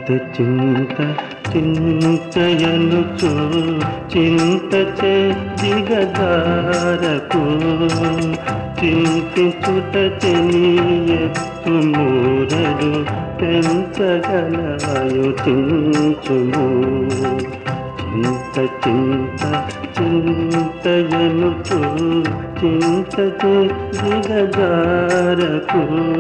చింత చింత చింతయనుచు చింత చే దిగదారకు చింతించుట చెనియత్తు మూరడు పెంచగలయు చించుము చింత చింత చింతయనుచు చింత చే దిగదారకు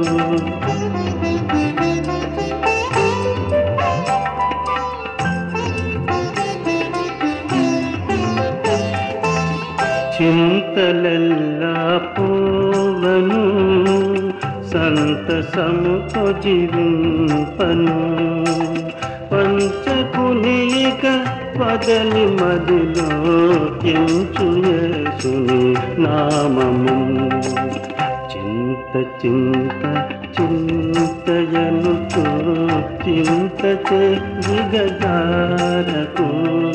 చింతలెల్లా పోవను సంతసముతో జీవింపను పంచకునిక పదని మదిలో ఎంచు యేసుని నామము చింత చింత చింతయనుతో చింత చే దిగదారకు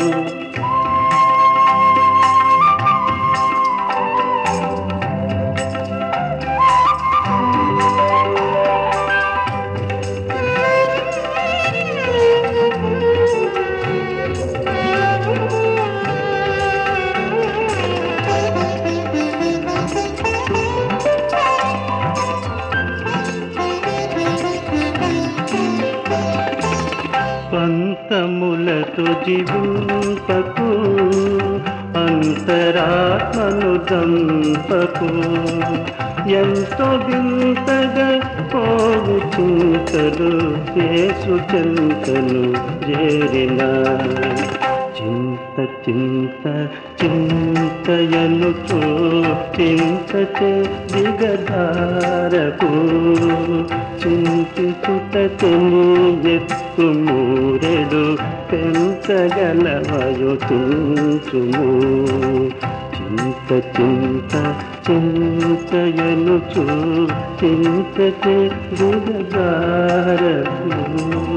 పంతములతో జీవింపకు అంతరాత్మను దంపకు ఎంతో వింతగా పోగు చింతలు చేసు చింతను చేరిన చింత చింత చింతయనుచో చింత చే దిగదారకు చింతిచుట ఎత్తు మూరెడు పెంచగలవయు చించుము చింత చింత చింతయనుచు చింత చే దిగదారకు